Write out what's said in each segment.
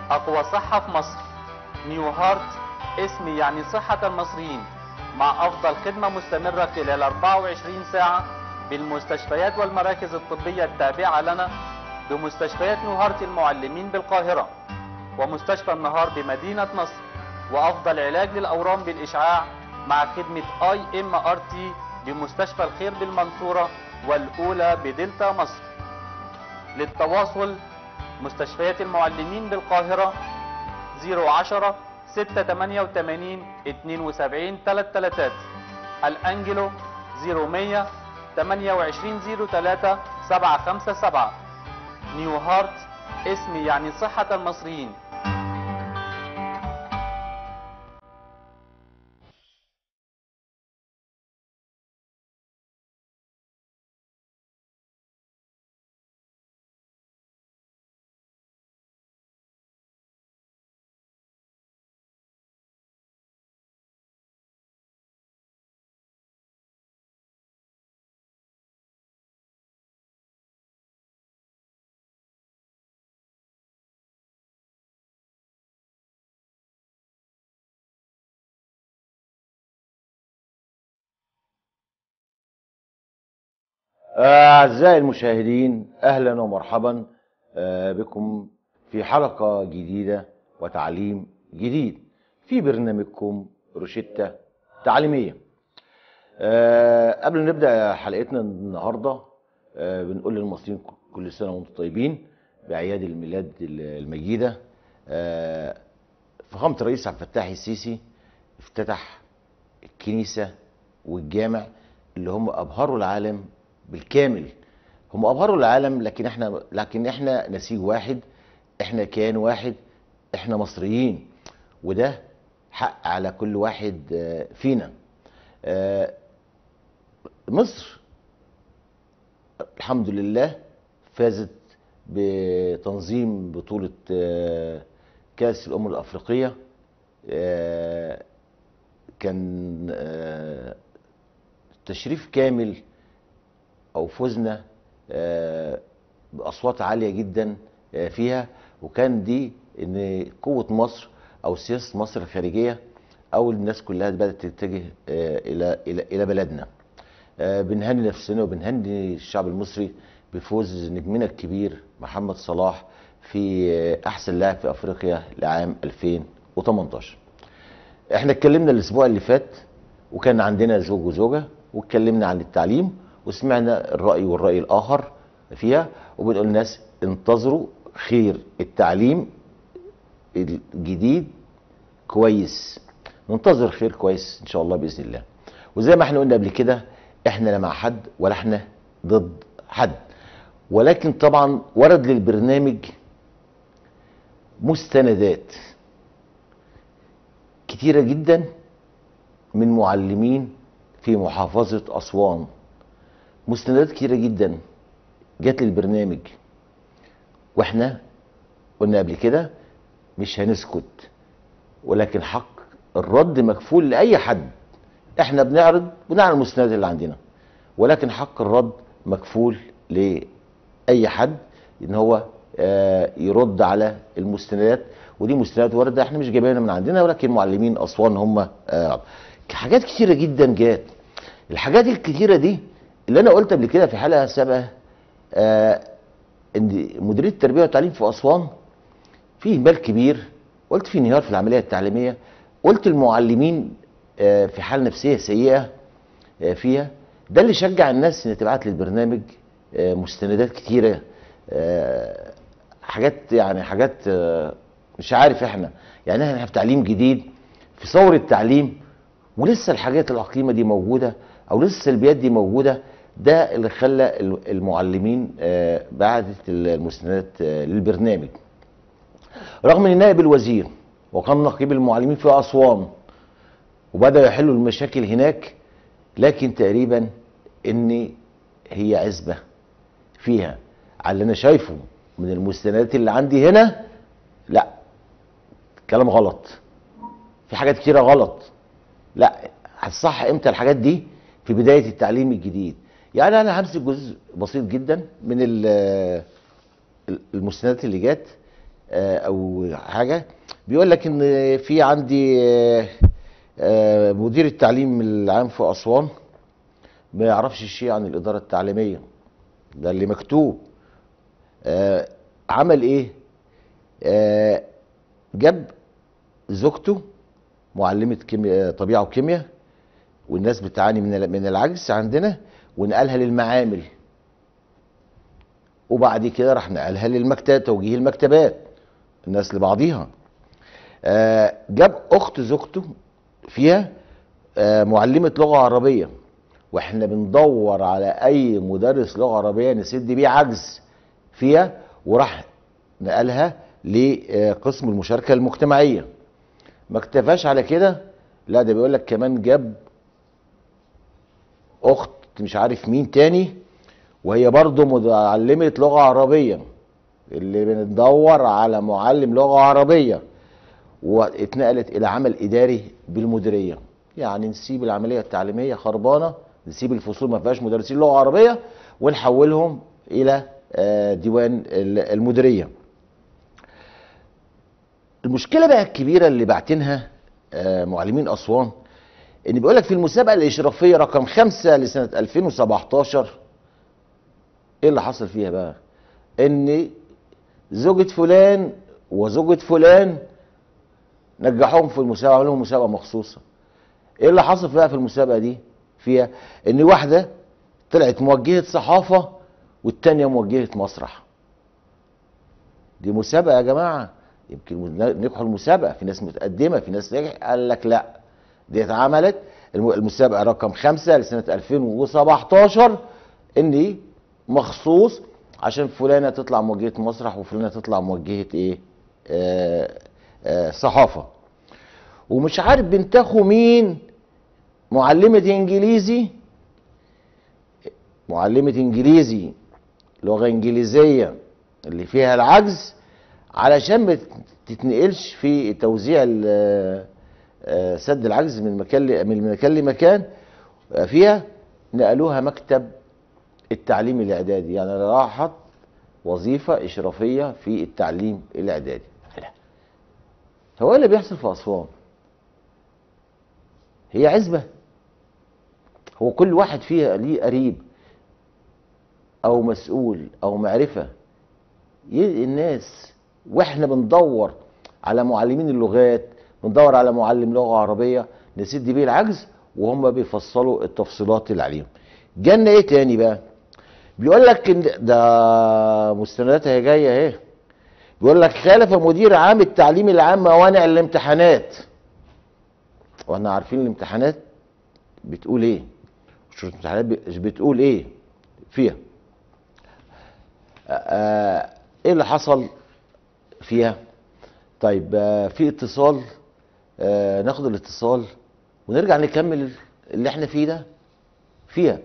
أقوى صحة في مصر نيو هارت اسم يعني صحة المصريين مع أفضل خدمة مستمرة خلال 24 ساعة بالمستشفيات والمراكز الطبية التابعة لنا بمستشفيات نيو هارت المعلمين بالقاهرة ومستشفى النهار بمدينة نصر وأفضل علاج للأورام بالإشعاع مع خدمة اي ام ار تي بمستشفى الخير بالمنصورة والأولى بدلتا مصر للتواصل مستشفيات المعلمين بالقاهرة 010 688 72 33 الأنجلو 0100 2803 757 نيو هارت اسم يعني صحة المصريين أعزائي المشاهدين أهلا ومرحبا آه، بكم في حلقة جديدة وتعليم جديد في برنامجكم روشتة تعليمية آه، قبل ما نبدأ حلقتنا النهاردة آه، بنقول للمصريين كل سنة وانتم طيبين بأعياد الميلاد المجيدة آه، فخامة الرئيس عبد الفتاح السيسي افتتح الكنيسة والجامع اللي هم أبهروا العالم بالكامل هم أبهروا العالم لكن احنا لكن احنا نسيج واحد احنا كيان واحد احنا مصريين وده حق على كل واحد آه، فينا آه، مصر الحمد لله فازت بتنظيم بطولة آه، كأس الأمم الأفريقية آه، كان آه، تشريف كامل او فزنا آه، باصوات عاليه جدا آه، فيها وكان دي ان قوه مصر او سياسه مصر الخارجيه او الناس كلها بدات تتجه آه، الى الى الى بلدنا آه، بنهني نفسنا وبنهني الشعب المصري بفوز نجمنا الكبير محمد صلاح في آه، احسن لاعب في افريقيا لعام 2018 احنا اتكلمنا الاسبوع اللي فات وكان عندنا زوج وزوجه واتكلمنا عن التعليم وسمعنا الراي والراي الاخر فيها وبنقول للناس انتظروا خير التعليم الجديد كويس ننتظر خير كويس ان شاء الله باذن الله وزي ما احنا قلنا قبل كده احنا لا مع حد ولا احنا ضد حد ولكن طبعا ورد للبرنامج مستندات كتيره جدا من معلمين في محافظه اسوان مستندات كتيره جدا جات للبرنامج واحنا قلنا قبل كده مش هنسكت ولكن حق الرد مكفول لاي حد احنا بنعرض بناء على المستندات اللي عندنا ولكن حق الرد مكفول لاي حد ان هو آه، يرد على المستندات ودي مستندات وارده احنا مش جايبينها من عندنا ولكن معلمين اسوان هم آه، حاجات كتيره جدا جات الحاجات الكتيره دي اللي انا قلت قبل كده في حلقه سابقه آه ان مديريه التربيه والتعليم في اسوان في اهمال كبير قلت في انهيار في العمليه التعليميه قلت المعلمين آه في حاله نفسيه سيئه آه فيها ده اللي شجع الناس ان تبعت للبرنامج آه مستندات كتيره آه حاجات يعني حاجات آه مش عارف احنا يعني احنا في تعليم جديد في ثوره التعليم ولسه الحاجات العقيمه دي موجوده او لسه السلبيات دي موجوده ده اللي خلى المعلمين آه، بعتت المستندات آه، للبرنامج رغم ان نائب الوزير وكان نقيب المعلمين في اسوان وبداوا يحلوا المشاكل هناك لكن تقريبا ان هي عزبه فيها على اللي انا شايفه من المستندات اللي عندي هنا لا كلام غلط في حاجات كتيره غلط لا هتصح امتى الحاجات دي في بدايه التعليم الجديد يعني انا همسك جزء بسيط جدا من ال- المستندات اللي جت آه، او حاجه بيقول لك ان في عندي آه، آه، مدير التعليم العام في اسوان ما يعرفش شيء عن الاداره التعليميه ده اللي مكتوب آه، عمل ايه آه، جاب زوجته معلمه كيمياء طبيعه وكيمياء والناس بتعاني من من العجز عندنا ونقلها للمعامل وبعد كده راح نقلها للمكتب توجيه المكتبات الناس لبعضيها آه، جاب اخت زوجته فيها آه، معلمه لغه عربيه واحنا بندور على اي مدرس لغه عربيه نسد بيه عجز فيها وراح نقلها لقسم المشاركه المجتمعيه ما اكتفاش على كده لا ده بيقول لك كمان جاب اخت مش عارف مين تاني وهي برضه معلمه لغه عربيه اللي بندور على معلم لغه عربيه واتنقلت الى عمل اداري بالمديريه يعني نسيب العمليه التعليميه خربانه نسيب الفصول ما فيهاش مدرسين لغه عربيه ونحولهم الى آه، ديوان ال- المديريه المشكله بقى الكبيره اللي بعتنها آه، معلمين اسوان ان بيقول لك في المسابقه الاشرافيه رقم خمسة لسنه 2017 ايه اللي حصل فيها بقى ان زوجة فلان وزوجة فلان نجحوهم في المسابقه عملوا لهم مسابقه مخصوصه ايه اللي حصل بقى في المسابقه دي فيها ان واحده طلعت موجهه صحافه والتانيه موجهه مسرح دي مسابقه يا جماعه يمكن نجحوا المسابقه في ناس متقدمه في ناس نجح قال لك لا دي اتعملت الم- المسابقه رقم خمسة لسنه 2017 ان مخصوص عشان فلانه تطلع موجهه مسرح وفلانه تطلع موجهه ايه آه آه صحافه ومش عارف بنتخوا مين معلمه انجليزي معلمه انجليزي لغه انجليزيه اللي فيها العجز علشان ما تتنقلش في توزيع ال- آه، سد العجز من مكان ل- من مكان لمكان آه، فيها نقلوها مكتب التعليم الاعدادي يعني راحت وظيفه اشرافيه في التعليم الاعدادي لا. هو ايه اللي بيحصل في اسوان هي عزبه هو كل واحد فيها ليه قريب او مسؤول او معرفه ي- الناس واحنا بندور على معلمين اللغات بندور على معلم لغه عربيه نسد بيه العجز وهم بيفصلوا التفصيلات اللي عليهم جالنا ايه تاني بقى بيقول لك ان ده مستندات هي جايه اهي بيقول لك خالف مدير عام التعليم العام موانع الامتحانات واحنا عارفين الامتحانات بتقول ايه شروط الامتحانات ب- بتقول ايه فيها آه، ايه اللي حصل فيها طيب آه، في اتصال آه، ناخد الاتصال ونرجع نكمل اللي احنا فيه ده فيها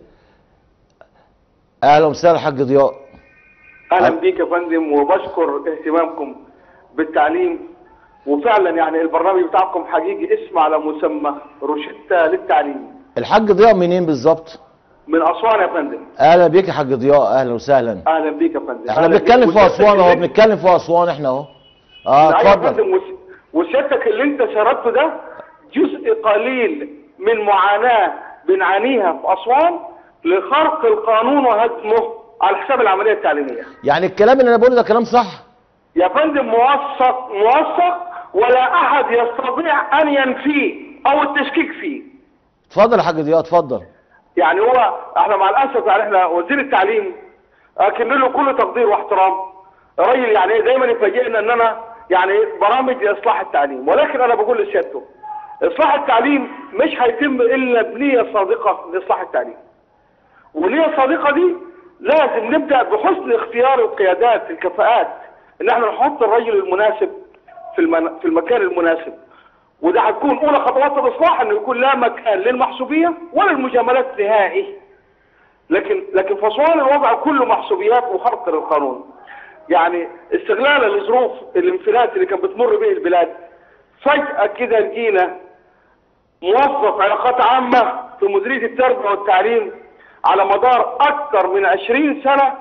اهلا وسهلا حاج ضياء اهلا بيك يا فندم وبشكر اهتمامكم بالتعليم وفعلا يعني البرنامج بتاعكم حقيقي اسم على مسمى روشتة للتعليم الحاج ضياء منين بالظبط من اسوان يا فندم اهلا بيك يا حاج ضياء اهلا وسهلا اهلا بيك يا فندم احنا أهلا بنتكلم بيك. في اسوان اهو وسيادتك اللي- بنتكلم في اسوان احنا اهو اه أيوة يا اتفضل فندم وس- وسيادتك اللي انت شردته ده جزء قليل من معاناة بنعانيها في اسوان لخرق القانون وهدمه على حساب العملية التعليمية يعني الكلام اللي انا بقوله ده كلام صح يا فندم موثق موثق ولا احد يستطيع ان ينفيه او التشكيك فيه اتفضل يا حاج ضياء اتفضل يعني هو احنا مع الاسف يعني احنا وزير التعليم اكن له كل تقدير واحترام راجل يعني دايما يفاجئنا ان انا يعني برامج لاصلاح التعليم ولكن انا بقول لسيادته اصلاح التعليم مش هيتم الا بنيه صادقه لاصلاح التعليم والنيه الصادقه دي لازم نبدا بحسن اختيار القيادات الكفاءات ان احنا نحط الرجل المناسب في المن... في المكان المناسب وده هتكون اولى خطوات الاصلاح انه يكون لا مكان للمحسوبيه ولا المجاملات نهائي لكن لكن في اسوان الوضع كله محسوبيات وخرق للقانون يعني استغلالا لظروف الانفلات اللي كانت بتمر به البلاد فجاه كده لقينا موظف علاقات عامه في مديريه التربيه والتعليم على مدار اكثر من 20 سنه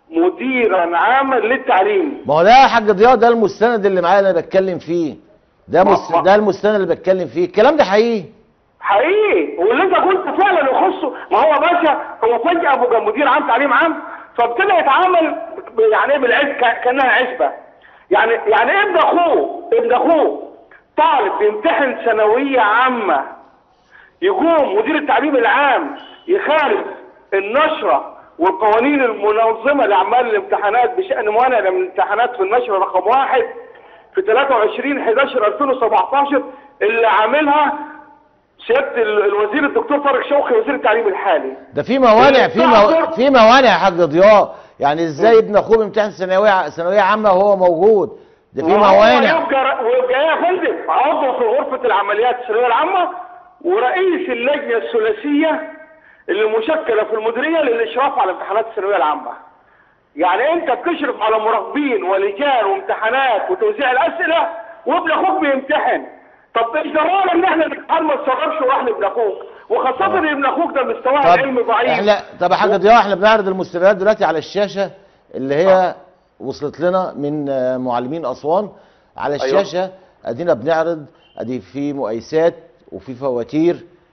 مديرا عاما للتعليم ما هو ده يا حاج ضياء ده المستند اللي معايا اللي انا بتكلم فيه ده ما- مس... ما- ده المستند اللي بتكلم فيه الكلام ده حقيقي حقيقي واللي انت قلت فعلا يخصه ما هو باشا هو فجأة ابو مدير عام تعليم عام فابتدى يتعامل ب- يعني ايه بالعز ك- كانها عزبة يعني يعني ابن اخوه ابن اخوه طالب بيمتحن ثانوية عامة يقوم مدير التعليم العام يخالف النشرة والقوانين المنظمة لأعمال الامتحانات بشأن موانع من الامتحانات في النشرة رقم واحد في 23 11 2017 اللي عاملها سيادة ال- الوزير الدكتور طارق شوقي وزير التعليم الحالي ده في موانع في مو... التعذر- في موانع يا حاج ضياء يعني ازاي ابن اخوه بيمتحن ثانويه ثانويه عامه وهو موجود ده في وهو موانع يبقى ويبقى ايه يا فندم عضو في غرفة العمليات الثانوية العامة ورئيس اللجنة الثلاثية اللي مشكلة في المديرية للإشراف على امتحانات الثانوية العامة. يعني أنت بتشرف على مراقبين ولجان وامتحانات وتوزيع الأسئلة وابن أخوك بيمتحن. طب ايش درانا ان احنا الامتحان ما تصرفش وراح لابن اخوك وخاصة ان ابن اخوك ده مستواه العلمي ضعيف احنا طب يا حاج ضياء احنا بنعرض المستندات دلوقتي على الشاشه اللي هي وصلت لنا من آه، معلمين اسوان على أيوة. الشاشه ادينا بنعرض ادي في مقايسات وفي فواتير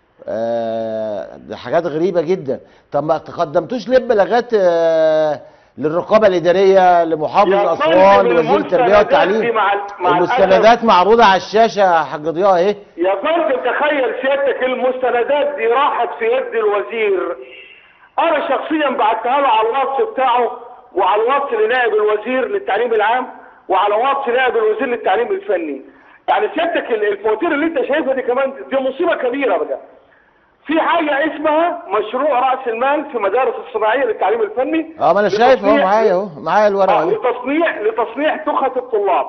آه ده حاجات غريبه جدا طب ما تقدمتوش ليه ببلاغات آه للرقابه الاداريه لمحافظ يا اسوان فندم لوزير التربيه المستندات دي والتعليم مع ال- مع المستندات معروضه على الشاشه يا حاج ضياء اهي يا فندم تخيل سيادتك المستندات دي راحت في يد الوزير انا شخصيا بعتها له على الواتس بتاعه وعلى الواتس لنائب الوزير للتعليم العام وعلى واتس نائب الوزير للتعليم الفني يعني سيادتك ال- الفواتير اللي انت شايفها دي كمان دي مصيبه كبيره بقى في حاجه اسمها مشروع راس المال في مدارس الصناعيه للتعليم الفني اه ما انا شايف اهو لتصنيع- معايا اهو معايا الورقه آه، اهو لتصنيع لتصنيع تخة الطلاب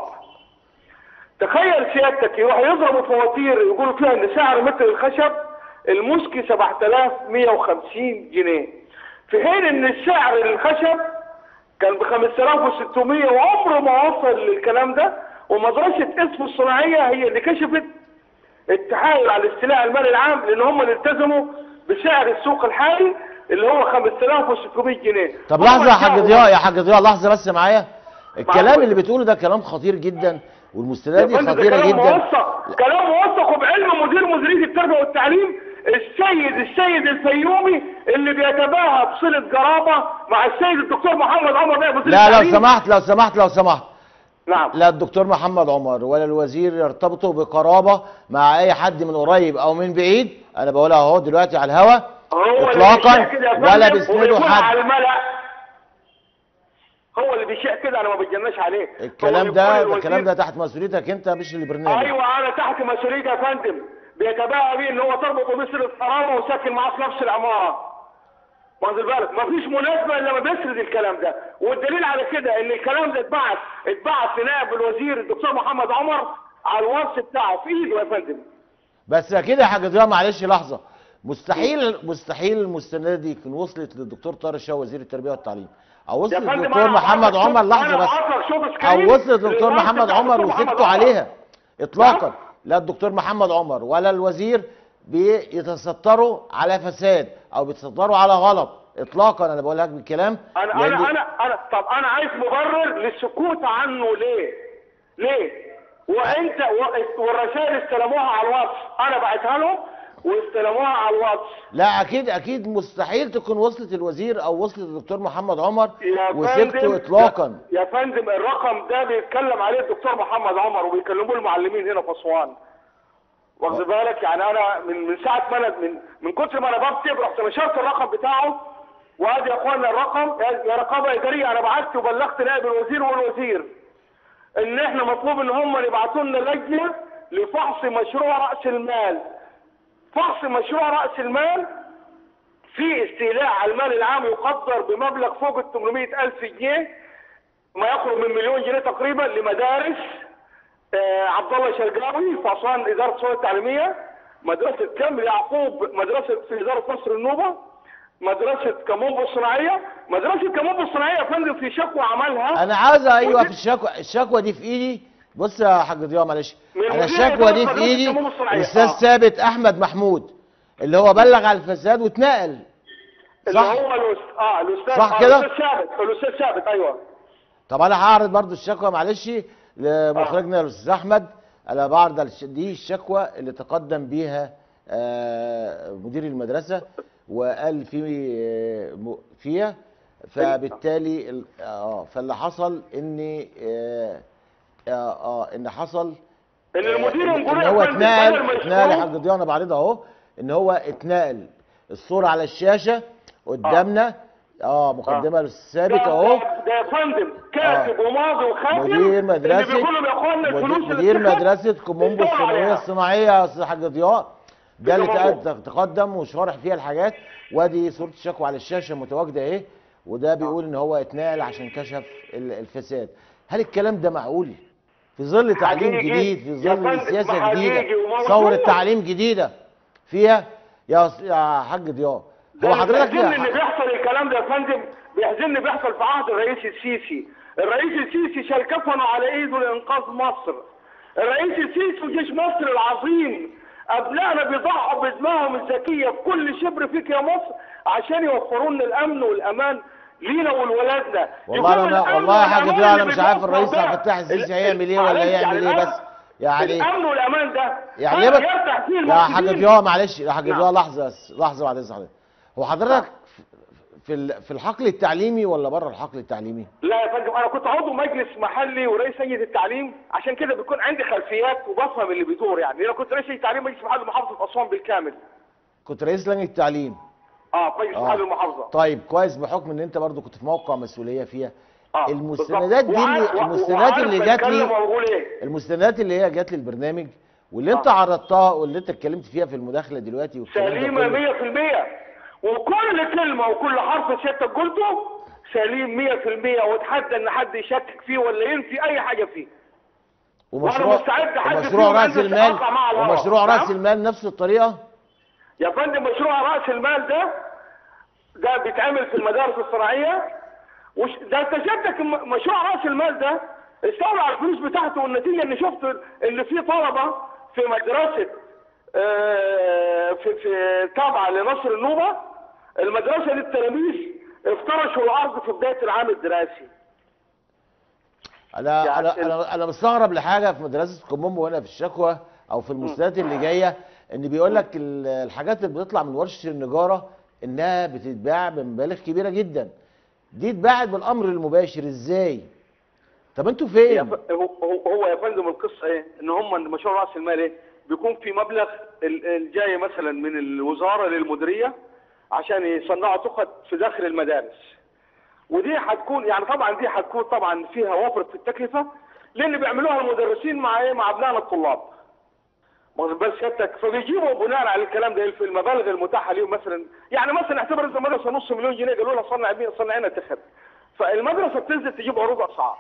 تخيل سيادتك يروح يضربوا فواتير يقولوا فيها ان سعر متر الخشب المسكي 7150 جنيه في حين ان السعر الخشب كان ب 5600 وعمره ما وصل للكلام ده ومدرسة اسم الصناعية هي اللي كشفت التحايل على الاستيلاء المالي العام لان هم اللي التزموا بسعر السوق الحالي اللي هو 5600 جنيه طب هم لحظه يا حاج ادعوا- ضياء يا حاج ضياء لحظه بس معايا الكلام معاك. اللي بتقوله ده كلام خطير جدا والمستندات دي يا فندم ده خطيره كلام جدا موثق كلام موثق وبعلم مدير مديريه التربيه والتعليم السيد السيد الفيومي اللي بيتباهى بصله قرابه مع السيد الدكتور محمد عمر نائب وزير لا لو التعليم. سمحت لو سمحت لو سمحت نعم لا الدكتور محمد عمر ولا الوزير يرتبطوا بقرابه مع اي حد من قريب او من بعيد انا بقولها اهو دلوقتي على الهوا هو اللي اطلاقا بيشيع كده يا فندم ولا بيسندوا وبيقول حد على الملأ هو اللي بيشيع كده انا ما بتجناش عليه هو الكلام بيقول ده الوزير- الكلام ده تحت مسؤوليتك انت مش البرنامج ايوه انا تحت مسؤوليتي يا فندم بيتباهى بيه ان هو تربطه بصله قرابه وساكن معاه في نفس العماره واخد بالك مفيش مناسبه الا لما بيسرد الكلام ده والدليل على كده ان الكلام ده اتبعت اتبعت لنائب الوزير الدكتور محمد عمر على الواتس بتاعه في ايده يا فندم بس كده يا حاج ضياء معلش لحظه مستحيل مستحيل المستندات دي تكون وصلت للدكتور طارق شاه وزير التربيه والتعليم او وصلت يا فندم للدكتور أنا محمد بعت لك عمر شوف- لحظه أنا بس بعت لك شوف او سكرين وصلت للدكتور للواتس محمد بتاع عمر الدكتور محمد وسكتوا عمر. عليها اطلاقا نعم. لا الدكتور محمد عمر ولا الوزير بيتستروا على فساد او بيتستروا على غلط اطلاقا انا بقول لك بالكلام انا لأن انا انا انا طب انا عايز مبرر للسكوت عنه ليه؟ ليه؟ وانت و- والرسائل استلموها على الواتس انا بعتها لهم واستلموها على الواتس لا اكيد اكيد مستحيل تكون وصلت الوزير او وصلت الدكتور محمد عمر يا وسكتوا فندم اطلاقا يا يا فندم الرقم ده بيتكلم عليه الدكتور محمد عمر وبيكلموه المعلمين هنا في اسوان واخد بالك يعني انا من من ساعه ما انا من من كتر ما انا بكتب رحت نشرت الرقم بتاعه وادي يا اخوانا الرقم يا يا رقابه اداريه انا بعت وبلغت نائب الوزير والوزير ان احنا مطلوب ان هم يبعتوا لنا لجنه لفحص مشروع راس المال فحص مشروع راس المال في استيلاء على المال العام يقدر بمبلغ فوق ال 800 ألف جنيه ما يقرب من مليون جنيه تقريبا لمدارس آه عبد الله شرقاوي في أسوان إدارة الصحة التعليمية مدرسة كامل يعقوب مدرسة في إدارة مصر النوبة مدرسة كامومبو الصناعية مدرسة كامومبو الصناعية يا فندم في شكوى عملها انا عايز ايوه ودي- في الشكوى الشكوى دي في ايدي بص يا حاج ضياء معلش من انا مدير الشكوى دي إدارة في ايدي التموين الصناعية. الاستاذ آه. ثابت احمد محمود اللي هو بلغ على الفساد واتنقل اللي صح. هو الأست... اه الاستاذ صح آه، كده؟ الاستاذ ثابت الاستاذ ثابت ايوه طب انا هعرض برضو الشكوى معلش لمخرجنا الاستاذ احمد انا بعرض الش- دي الشكوى اللي تقدم بيها آه، مدير المدرسه وقال في آه، م- فيها فبالتالي ال- اه فاللي حصل ان اه اه, آه ان حصل ان المدير ان يقول إن يا هو فندم اتنقل بدل ما اتنقل يا يشكروه- حاج ضياء انا بعرضها اهو ان هو اتنقل الصوره على الشاشه قدامنا اه مقدمه للثابت ده- اهو ده- ده يا فندم كاتب وماضي وخاتم مدير اللي مدرسة بيقولوا يا اخوانا الفلوس مدير, اللي مدير بتدفع مدرسة كومومبو بيدوروا الثانوية عليها. الصناعية يا أستاذ حاج ضياء ده اللي كومومبو. تقد- تقدم وشارح فيها الحاجات وادي صورة الشكوى على الشاشة متواجدة اهي وده بيقول ان هو اتنقل عشان كشف ال- الفساد هل الكلام ده معقول؟ في ظل تعليم حقيقي. جديد في يا ظل فندم، سياسة ما حقيقي جديدة وموجود. ثورة تعليم جديدة فيها يا أس- يا حاج ضياء ده هو حضرتك بيحزنني ان يا- بيحصل الكلام ده يا فندم بيحزنني بيحصل في عهد الرئيس السيسي الرئيس السيسي شال كفنه على ايده لانقاذ مصر الرئيس السيسي وجيش مصر العظيم ابنائنا بيضحوا بدمائهم الذكيه في كل شبر فيك يا مصر عشان يوفروا لنا الامن والامان لينا ولولادنا والله يكون انا الأمن والله يا حاج والأمان ضياء انا اللي مش عارف بيوفر الرئيس ده- عبد الفتاح السيسي ال- هيعمل ايه ولا معلش، هيعمل ايه الأمن- بس يعني الامن والامان ده يعني هذا ليه بس يرتاح فيه يا حاج المسؤولين. ضياء معلش يا حاج نعم. ضياء لحظه بس لحظه بعد اذن حضرتك هو حضرتك في ال- في الحقل التعليمي ولا بره الحقل التعليمي؟ لا يا فندم انا كنت عضو مجلس محلي ورئيس هيئه التعليم عشان كده بيكون عندي خلفيات وبفهم اللي بيدور يعني انا كنت رئيس هيئه التعليم مجلس محلي محافظه اسوان بالكامل كنت رئيس لجنه التعليم اه مجلس آه. محلي المحافظه طيب كويس بحكم ان انت برضو كنت في موقع مسؤوليه فيها آه، المستندات بالظبط. دي اللي وعارف- المستندات وعارف اللي جات بتكلم لي واقول ايه المستندات اللي هي جات لي البرنامج واللي انت آه. عرضتها واللي انت اتكلمت فيها في المداخله دلوقتي والكلام ده سليمه كله. 100% وكل كلمه وكل حرف سيادتك قلته سليم 100% واتحدى ان حد يشكك فيه ولا ينفي اي حاجه فيه ومشروع وأنا مستعد حد ومشروع فيهم راس ينزل المال يقطع مع الهواء. ومشروع راس نعم؟ المال نفس الطريقه يا فندم مشروع راس المال ده ده بيتعمل في المدارس الصناعيه وش ده انت سيادتك م- مشروع راس المال ده استولى على الفلوس بتاعته والنتيجه اني شفت ان في طلبه في مدرسه آه، في في تابعه لنصر النوبه المدرسه دي التلاميذ افترشوا الارض في بدايه العام الدراسي انا يعني انا ال- انا انا مستغرب لحاجه في مدرسه كومومبو هنا في الشكوى او في المستندات اللي جايه ان بيقول لك ال- الحاجات اللي بتطلع من ورشه النجاره انها بتتباع بمبالغ كبيره جدا دي اتباعت بالامر المباشر ازاي طب انتوا يا فين ف- هو هو- هو يا فندم القصه ايه؟ ان هم مشروع راس المال ايه؟ بيكون في مبلغ ال- الجاي مثلا من الوزاره للمديريه عشان يصنعوا تخت في داخل المدارس. ودي هتكون يعني طبعا دي هتكون طبعا فيها وفر في التكلفه لان بيعملوها المدرسين مع ايه؟ مع ابنائنا الطلاب. واخد بال سيادتك فبيجيبوا بناء على الكلام ده في المبالغ المتاحه ليهم مثلا يعني مثلا اعتبر انت مدرسه نص مليون جنيه قالوا لها صنع بيه صنع لنا تخت. فالمدرسه بتنزل تجيب عروض اسعار.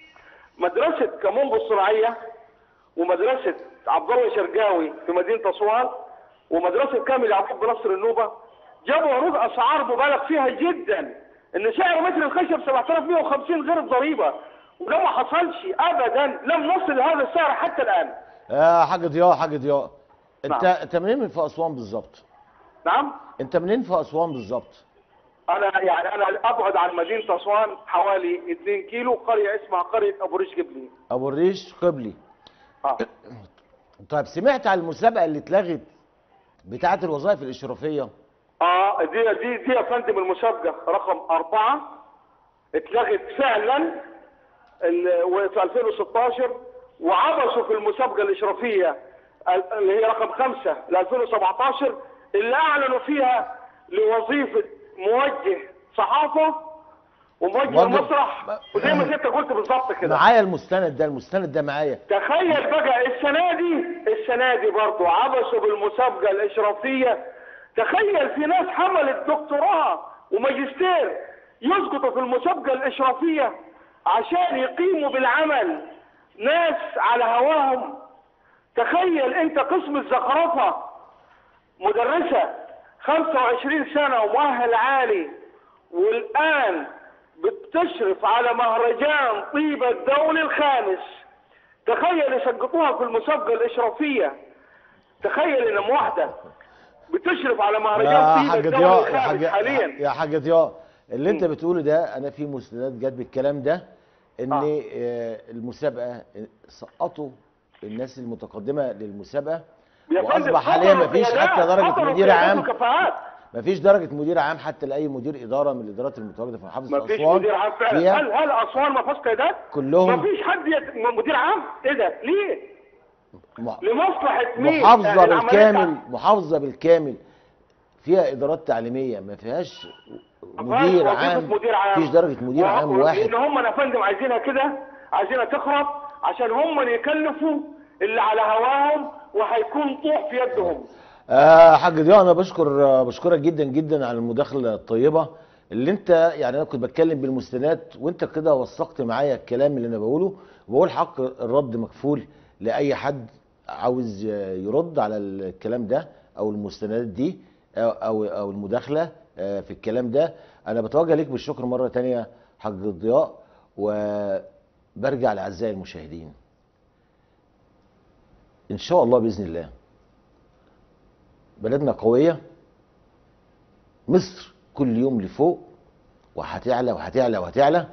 مدرسة كامونجو الصناعية ومدرسة عبد الله شرقاوي في مدينة أسوان ومدرسة كامل يعقوب بنصر النوبة جابوا عروض أسعار مبالغ فيها جدا إن سعر متر الخشب 7150 غير الضريبة وده ما حصلش أبدا لم نصل لهذا السعر حتى الآن يا حاج ضياء حاج ضياء انت نعم. انت منين في اسوان بالظبط نعم انت منين في اسوان بالظبط أنا يعني أنا أبعد عن مدينة أسوان حوالي 2 كيلو قرية اسمها قرية أبو ريش قبلي ابو الريش قبلي آه. طيب سمعت عن المسابقه اللي اتلغت بتاعه الوظائف الاشرافيه اه دي دي دي يا فندم المسابقه رقم أربعة اتلغت فعلا ال- وفي 2016 وعبثوا في المسابقه الاشرافيه ال- اللي هي رقم خمسة ل 2017 اللي اعلنوا فيها لوظيفه موجه صحافه وموجه موجه- مسرح وزي ما انت قلت بالظبط كده معايا المستند ده المستند ده معايا تخيل بقى السنة دي السنة دي برضو عبثوا بالمسابقة الإشرافية تخيل في ناس حملت دكتوراه وماجستير يسقطوا في المسابقة الإشرافية عشان يقيموا بالعمل ناس على هواهم تخيل انت قسم الزخرفة مدرسة 25 سنة ومؤهل عالي والآن بتشرف على مهرجان طيبة الدولي الخامس تخيل يسقطوها في المسابقة الإشرافية تخيل إن واحدة بتشرف على يا مهرجان في حاج الدولة ضياء يا الخامس حاج حاليا يا حاج ضياء اللي انت مم. بتقوله ده انا في مستندات جت بالكلام ده ان آه. آه، المسابقه سقطوا الناس المتقدمه للمسابقه يا فندم واصبح حاليا فضلوا مفيش قيادات، حتى درجه فضلوا مدير قيادات عام وكفاءات مفيش درجه مدير عام حتى لاي مدير اداره من الادارات المتواجده في محافظه ما فيش اسوان مدير عام فعلا فيها هل هل اسوان ما فيهاش قيادات؟ كلهم- ما فيش حد يت... مدير عام ايه ده؟ ليه؟ م- لمصلحه مين؟ محافظه يعني العملية بالكامل بتاعت- محافظه بالكامل فيها ادارات تعليميه ما فيهاش ما مدير فيهاش وظيفة عام مدير عام مفيش درجه مدير وه- عام واحد لان هم يا فندم عايزينها كده عايزينها تخرب عشان هم اللي يكلفوا اللي على هواهم وهيكون طوح في يدهم آه حاج ضياء انا بشكر آه بشكرك جدا جدا على المداخله الطيبه اللي انت يعني انا كنت بتكلم بالمستندات وانت كده وثقت معايا الكلام اللي انا بقوله وبقول حق الرد مكفول لاي حد عاوز آه، يرد على الكلام ده او المستندات دي او او, أو المداخله آه، في الكلام ده انا بتوجه ليك بالشكر مره تانية حاج ضياء وبرجع لاعزائي المشاهدين ان شاء الله باذن الله بلدنا قوية مصر كل يوم لفوق وهتعلى وهتعلى وهتعلى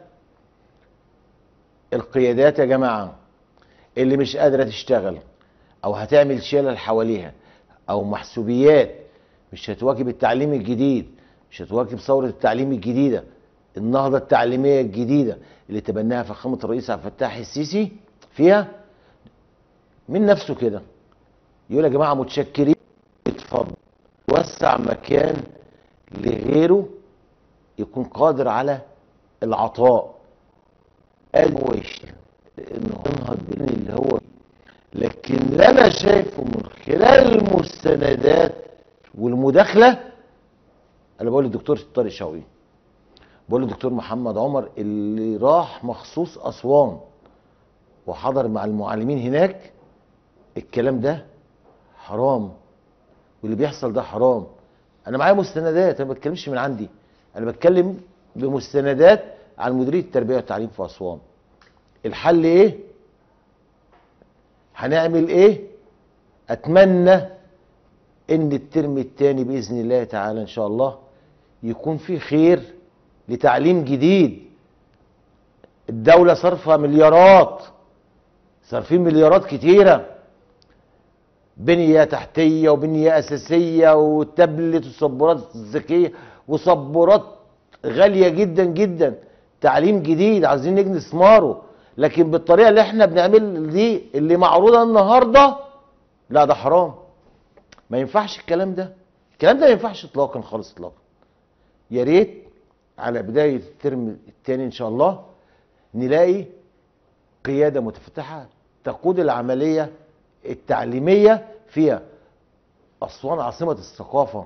القيادات يا جماعة اللي مش قادرة تشتغل أو هتعمل شلل حواليها أو محسوبيات مش هتواكب التعليم الجديد مش هتواكب ثورة التعليم الجديدة النهضة التعليمية الجديدة اللي تبناها فخامة الرئيس عبد الفتاح السيسي فيها من نفسه كده يقول يا جماعة متشكرين اتفضل وسع مكان لغيره يكون قادر على العطاء قال هو يشتغل ان هو ينهض بين اللي هو لكن اللي انا شايفه من خلال المستندات والمداخله انا بقول للدكتور طارق شوقي بقول للدكتور محمد عمر اللي راح مخصوص اسوان وحضر مع المعلمين هناك الكلام ده حرام واللي بيحصل ده حرام انا معايا مستندات انا ما بتكلمش من عندي انا بتكلم بمستندات عن مديريه التربيه والتعليم في اسوان الحل ايه هنعمل ايه اتمنى ان الترم الثاني باذن الله تعالى ان شاء الله يكون فيه خير لتعليم جديد الدوله صرفه مليارات صارفين مليارات كتيره بنية تحتية وبنية أساسية وتابلت وسبورات ذكية وسبورات غالية جدا جدا تعليم جديد عايزين نجني ثماره لكن بالطريقة اللي احنا بنعمل دي اللي معروضة النهاردة لا ده حرام ما ينفعش الكلام ده الكلام ده ما ينفعش اطلاقا خالص اطلاقا يا ريت على بداية الترم الثاني ان شاء الله نلاقي قيادة متفتحة تقود العملية التعليمية فيها أسوان عاصمة الثقافة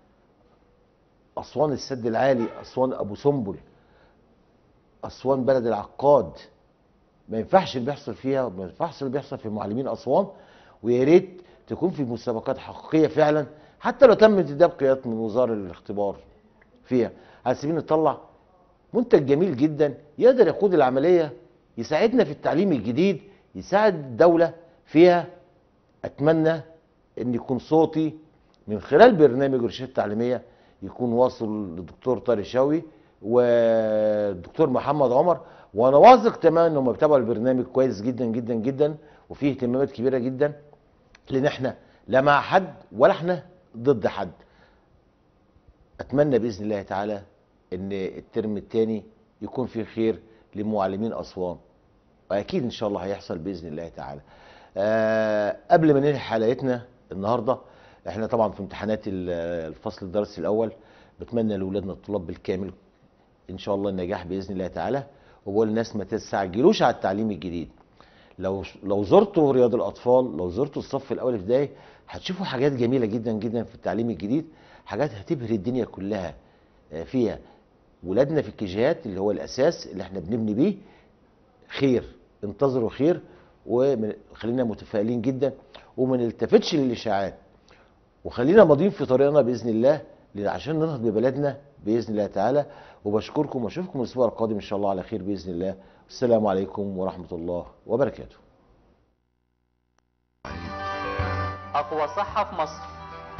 أسوان السد العالي أسوان أبو سنبل أسوان بلد العقاد ما ينفعش اللي بيحصل فيها وما ينفعش اللي بيحصل في معلمين أسوان ويا ريت تكون في مسابقات حقيقية فعلا حتى لو تم انتداب قيادات من وزارة الاختبار فيها على سبيل نطلع منتج جميل جدا يقدر يقود العملية يساعدنا في التعليم الجديد يساعد الدولة فيها اتمنى ان يكون صوتي من خلال برنامج رشاد التعليميه يكون واصل للدكتور طارق شوقي والدكتور محمد عمر وانا واثق تماما انهم بيتابعوا البرنامج كويس جدا جدا جدا وفيه اهتمامات كبيره جدا لان احنا لا مع حد ولا احنا ضد حد اتمنى باذن الله تعالى ان الترم الثاني يكون فيه خير لمعلمين اسوان واكيد ان شاء الله هيحصل باذن الله تعالى أه قبل ما ننهي حلقتنا النهارده احنا طبعا في امتحانات ال- الفصل الدراسي الاول بتمنى لاولادنا الطلاب بالكامل ان شاء الله النجاح باذن الله تعالى وبقول للناس ما تستعجلوش على التعليم الجديد لو لو زرتوا رياض الاطفال لو زرتوا الصف الاول الابتدائي هتشوفوا حاجات جميله جدا جدا في التعليم الجديد حاجات هتبهر الدنيا كلها آه، فيها ولادنا في الكيجيهات اللي هو الاساس اللي احنا بنبني بيه خير انتظروا خير وخلينا متفائلين جدا وما نلتفتش للاشاعات وخلينا ماضيين في طريقنا باذن الله ل- عشان ننهض ببلدنا باذن الله تعالى وبشكركم واشوفكم الاسبوع القادم ان شاء الله على خير باذن الله السلام عليكم ورحمه الله وبركاته أقوى صحة في مصر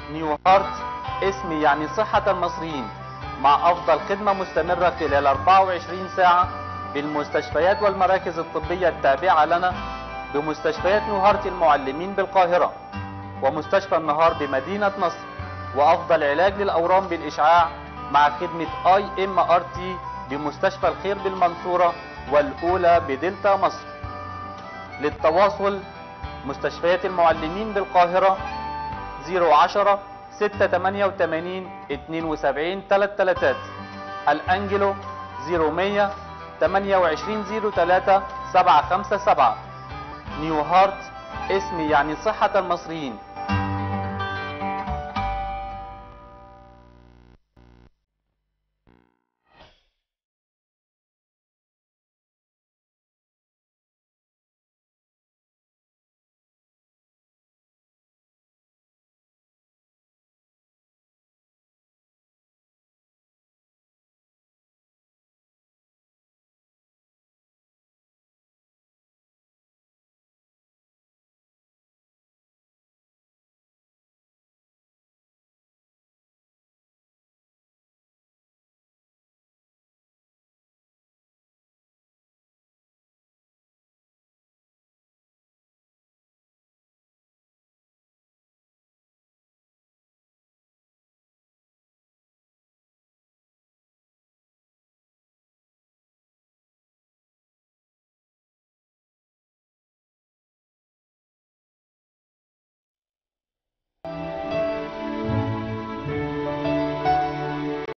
نيو هارت اسم يعني صحة المصريين مع أفضل خدمة مستمرة خلال 24 ساعة بالمستشفيات والمراكز الطبية التابعة لنا بمستشفيات نيو هارت المعلمين بالقاهرة ومستشفى النهار بمدينة نصر وأفضل علاج للأورام بالإشعاع مع خدمة اي ام ار تي بمستشفى الخير بالمنصورة والأولى بدلتا مصر للتواصل مستشفيات المعلمين بالقاهرة 010 688 72 33 الأنجلو 0100 2803 757 نيو هارت اسم يعني صحة المصريين